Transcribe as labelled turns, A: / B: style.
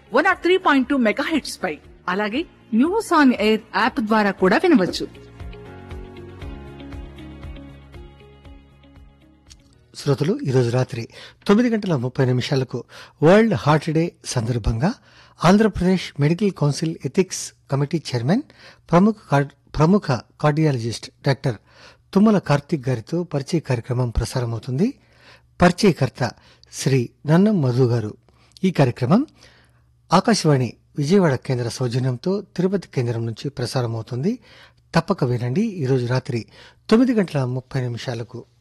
A: one or three point two mega hertz పై అలాగే news on air app ద్వారా కూడా వినవచ్చు
B: శ్రోతలు ఈరోజు రాత్రి తొమ్మిది గంటల ముప్పై నిమిషాలకు వరల్డ్ హార్ట్ డే సందర్భంగా Andhra Pradesh medical council ethics committee chairman ప్రముఖ కార్డ్- ప్రముఖ కార్డియాలజిస్ట్ డాక్టర్ తుమ్మల కార్తిక్ గారితో పరిచయ కార్యక్రమం ప్రసారమవుతుంది పరిచయకర్త శ్రీ నన్నం మధు గారు ఈ కార్యక్రమం ఆకాశవాణి విజయవాడ కేంద్ర సౌజన్యంతో తిరుపతి కేంద్రం నుంచి ప్రసారమవుతుంది తప్పక వినండి ఈరోజు రాత్రి తొమ్మిది గంటల ముప్పై నిమిషాలకు